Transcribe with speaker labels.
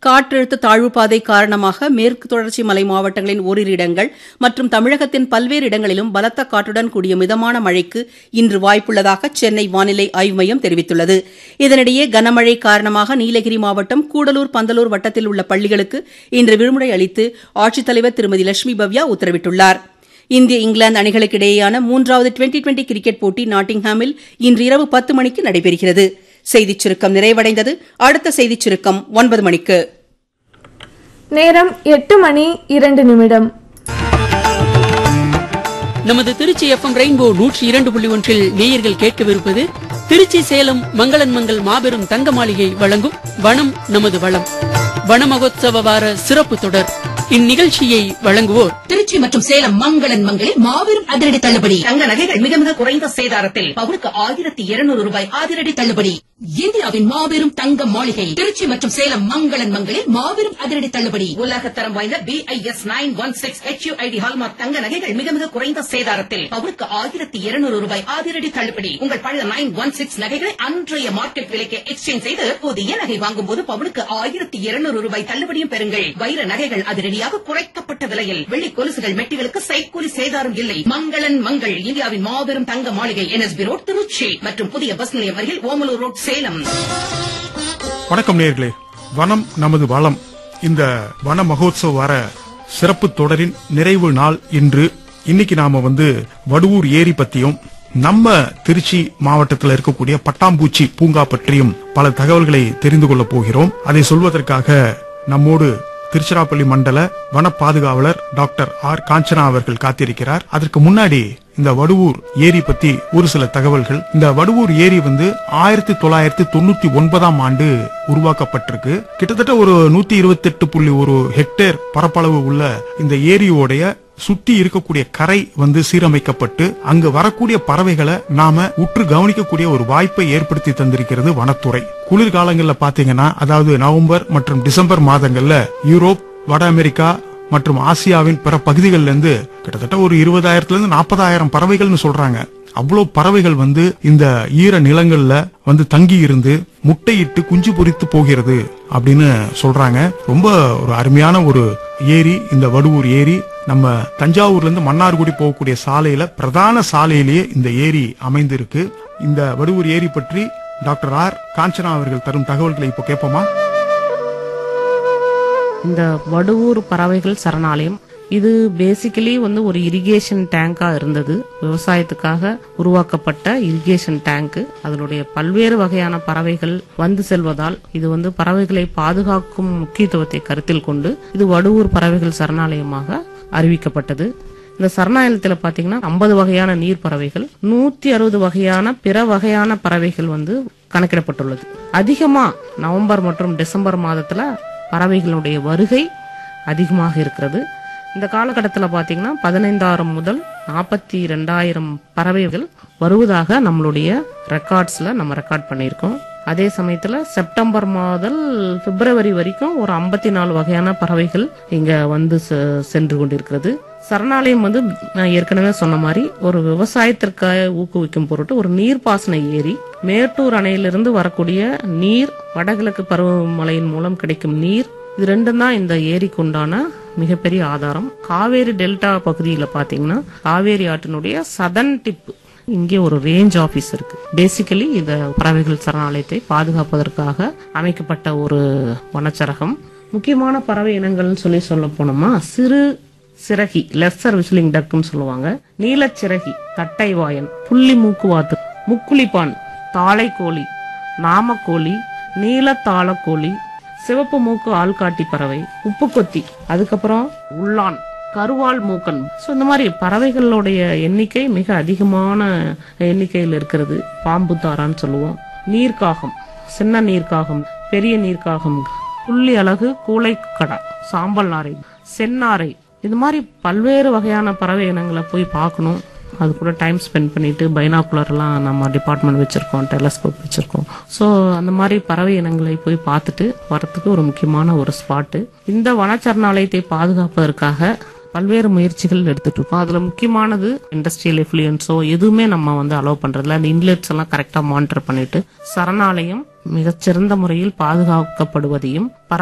Speaker 1: காற்றழுத்த தாழ்வு பாதை காரணமாக மேற்கு தொடர்ச்சி மலை மாவட்டங்களின் ஓரிரு இடங்கள் மற்றும் தமிழகத்தின் பல்வேறு இடங்களிலும் பலத்த காற்றுடன் கூடிய மிதமான மழைக்கு இன்று வாய்ப்புள்ளதாக சென்னை வானிலை ஆய்வு மையம் தெரிவித்துள்ளது இதனிடையே கனமழை காரணமாக நீலகிரி மாவட்டம் கூடலூர் பந்தலூர் வட்டத்தில் உள்ள பள்ளிகளுக்கு இன்று விடுமுறை அளித்து ஆட்சித்தலைவர் திருமதி லட்சுமி பவ்யா உத்தரவிட்டுள்ளார் இந்திய இங்கிலாந்து அணிகளுக்கு இடையேயான மூன்றாவது டுவெண்டி டுவெண்டி கிரிக்கெட் போட்டி நாட்டிங்ஹாமில் இன்று இரவு பத்து மணிக்கு நடைபெறுகிறது செய்திச் சுருக்கம் நிறைவடைந்தது அடுத்த செய்திச் சுருக்கம் ஒன்பது மணிக்கு
Speaker 2: நேரம் எட்டு மணி இரண்டு நிமிடம்
Speaker 3: நமது திருச்சி எஃப்எம் ரெயின்போ நூற்றி இரண்டு புள்ளி ஒன்றில் நேயர்கள் கேட்கவிருப்பது திருச்சி சேலம் மங்களன் மங்கள் மாபெரும் தங்க மாளிகை வழங்கும் வனம் நமது வளம் வன மகோத்சவ வார சிறப்பு தொடர் இந்நிகழ்ச்சியை வழங்குவோர்
Speaker 4: திருச்சி மற்றும் சேலம் மங்களன் மங்களில் மாபெரும் அதிரடி தள்ளுபடி தங்க நகைகள் மிக மிக குறைந்த சேதாரத்தில் பவுனுக்கு ஆயிரத்தி இருநூறு ரூபாய் அதிரடி தள்ளுபடி இந்தியாவின் மாபெரும் தங்க மாளிகை திருச்சி மற்றும் சேலம் மங்களன் மங்களில் மாபெரும் அதிரடி தள்ளுபடி உலகத்தரம் வாய்ந்த B I S nine one six H ID hallmark தங்க நகைகள் மிக மிக குறைந்த சேதாரத்தில் பவுனுக்கு ஆயிரத்தி இருநூறு ரூபாய் அதிரடி தள்ளுபடி உங்கள் பழைய நைன் ஒன் சிக்ஸ் நகைகளை அன்றைய மார்க்கெட் விலைக்கு எக்ஸ்சேஞ்ச் செய்து புதிய நகை வாங்கும் போது பவுனுக்கு ஆயிரத்தி இருநூறு ரூபாய் தள்ளுபடியும் பெறுங்கள் வைர நகைகள் அதிரடியாக குறைக்கப்பட்ட விலையில் வெள்ளி கொலுசுகள் மெட்டிகளுக்கு சைக்கூலி சேதாரம் இல்லை மங்களன் மங்கள் இந்தியாவின் மாபெரும் தங்க மாளிகை என்எஸ்பி ரோட் திருச்சி மற்றும் புதிய பஸ் நிலையம் அருகில் ஓமலூர் ரோட் சேலம்
Speaker 5: வணக்கம் நேர்களே வனம் நமது வளம் இந்த வன மகோத்சவ வார சிறப்பு தொடரின் நிறைவு நாள் இன்று இன்னைக்கு நாம வந்து வடுவூர் ஏரி பத்தியும் நம்ம திருச்சி மாவட்டத்தில் இருக்கக்கூடிய பட்டாம்பூச்சி பூங்கா பற்றியும் பல தகவல்களை தெரிந்து கொள்ளப் போகிறோம் அதை சொல்வதற்காக நம்மோடு திருச்சிராப்பள்ளி மண்டல வன பாதுகாவலர் டாக்டர் ஆர் காஞ்சனா அவர்கள் காத்திருக்கிறார் அதற்கு முன்னாடி இந்த வடுவூர் ஏரி பத்தி ஒரு சில தகவல்கள் இந்த வடுவூர் ஏரி வந்து ஆயிரத்தி தொள்ளாயிரத்தி தொண்ணூத்தி ஒன்பதாம் ஆண்டு உருவாக்கப்பட்டிருக்கு கிட்டத்தட்ட ஒரு நூத்தி இருபத்தி எட்டு புள்ளி ஒரு ஹெக்டேர் பரப்பளவு உள்ள இந்த ஏரியோடைய சுத்தி இருக்கக்கூடிய கரை வந்து சீரமைக்கப்பட்டு அங்கு வரக்கூடிய பறவைகளை நாம உற்று கவனிக்கக்கூடிய ஒரு வாய்ப்பை ஏற்படுத்தி தந்திருக்கிறது வனத்துறை குளிர்காலங்கள்ல பாத்தீங்கன்னா அதாவது நவம்பர் மற்றும் டிசம்பர் மாதங்கள்ல யூரோப் வட அமெரிக்கா மற்றும் ஆசியாவின் பிற பகுதிகளில இருந்து கிட்டத்தட்ட ஒரு இருபதாயிரத்துல இருந்து நாற்பதாயிரம் பறவைகள்னு சொல்றாங்க அவ்வளவு பறவைகள் வந்து இந்த ஈர நிலங்கள்ல வந்து தங்கி இருந்து முட்டையிட்டு குஞ்சு பொரித்து போகிறது அப்படின்னு சொல்றாங்க ரொம்ப ஒரு அருமையான ஒரு ஏரி இந்த வடுவூர் ஏரி நம்ம தஞ்சாவூர்ல இருந்து மன்னார்குடி போகக்கூடிய சாலையில பிரதான சாலையிலேயே இந்த ஏரி அமைந்திருக்கு இந்த வடுவூர் ஏரி பற்றி டாக்டர் ஆர் காஞ்சனா அவர்கள் தரும் தகவல்களை இப்போ கேட்போமா
Speaker 6: இந்த வடுவூர் பறவைகள் சரணாலயம் இது பேசிக்கலி வந்து ஒரு இரிகேஷன் டேங்கா இருந்தது விவசாயத்துக்காக உருவாக்கப்பட்ட இரிகேஷன் டேங்க் அதனுடைய பல்வேறு வகையான பறவைகள் வந்து செல்வதால் இது வந்து பறவைகளை பாதுகாக்கும் முக்கியத்துவத்தை கருத்தில் கொண்டு இது வடுவூர் பறவைகள் சரணாலயமாக அறிவிக்கப்பட்டது இந்த சரணாலயத்தில் பாத்தீங்கன்னா ஐம்பது வகையான நீர் பறவைகள் நூத்தி அறுபது வகையான பிற வகையான பறவைகள் வந்து கணக்கிடப்பட்டுள்ளது அதிகமா நவம்பர் மற்றும் டிசம்பர் மாதத்துல பறவைகளுடைய வருகை அதிகமாக இருக்கிறது இந்த காலகட்டத்தில் பார்த்தீங்கன்னா பதினைந்தாயிரம் முதல் நாற்பத்தி ரெண்டாயிரம் பறவைகள் வருவதாக நம்மளுடைய ரெக்கார்ட்ஸில் நம்ம ரெக்கார்ட் பண்ணியிருக்கோம் அதே சமயத்தில் செப்டம்பர் முதல் பிப்ரவரி வரைக்கும் ஒரு ஐம்பத்தி நாலு வகையான பறவைகள் இங்கே வந்து செ- சென்று கொண்டிருக்கிறது சரணாலயம் வந்து நான் ஏற்கனவே சொன்ன மாதிரி ஒரு விவசாயத்திற்காக ஊக்குவிக்கும் பொருட்டு ஒரு நீர்ப்பாசன ஏரி மேட்டூர் அணையிலிருந்து வரக்கூடிய நீர் வடகிழக்கு பருவமழையின் மூலம் கிடைக்கும் நீர் இது ரெண்டும் தான் இந்த ஏரிக்கு உண்டான மிகப்பெரிய ஆதாரம் காவேரி டெல்டா பகுதியில் பாத்தீங்கன்னா காவேரி ஆற்றினுடைய சதன் டிப் இங்கே ஒரு ரேஞ்ச் ஆபீஸ் இருக்கு பேசிக்கலி இந்த பறவைகள் சரணாலயத்தை பாதுகாப்பதற்காக அமைக்கப்பட்ட ஒரு வனச்சரகம் முக்கியமான பறவை இனங்கள்னு சொல்லி சொல்ல போனோமா சிறு சிறகி லெஸ்ஸர் விசிலிங் டக்குன்னு சொல்லுவாங்க நீலச்சிறகி தட்டைவாயன் புள்ளி மூக்குவாத்து முக்குளிப்பான் தாளைக்கோழி நாமக்கோழி நீலத்தாளக்கோழி சிவப்பு மூக்கு ஆள்காட்டி பறவை உப்புக்கொத்தி அதுக்கப்புறம் உள்ளான் கருவால் மூக்கன் ஸோ இந்த மாதிரி பறவைகளுடைய எண்ணிக்கை மிக அதிகமான எண்ணிக்கையில் இருக்கிறது பாம்பு தாரான்னு சொல்லுவோம் நீர்க்காகம் சின்ன நீர்க்காகம் பெரிய நீர்க்காகம் புள்ளி அழகு கூளைக்கடா சாம்பல் நாரை செந்நாரை இது மாதிரி பல்வேறு வகையான பறவை இனங்களை போய் பார்க்கணும் அது கூட டைம் ஸ்பெண்ட் பண்ணிட்டு பைனாக்குலர்லாம் நம்ம டிபார்ட்மெண்ட் வச்சிருக்கோம் டெலஸ்கோப் வச்சிருக்கோம் ஸோ அந்த மாதிரி பறவை இனங்களை போய் பார்த்துட்டு வரத்துக்கு ஒரு முக்கியமான ஒரு ஸ்பாட்டு இந்த வனச்சரணாலயத்தை பாதுகாப்பதற்காக பல்வேறு முயற்சிகள் எடுத்துட்டு இருக்கோம் அதுல முக்கியமானது இண்டஸ்ட்ரியல் எஃப்ளூயன்ஸோ எதுவுமே நம்ம வந்து அலோவ் பண்றதில்ல அந்த இன்லெட்ஸ் எல்லாம் கரெக்டா மானிட்டர் பண்ணிட்டு சரணாலயம் மிகச்சிறந்த முறையில் பாதுகாக்கப்படுவதையும் பற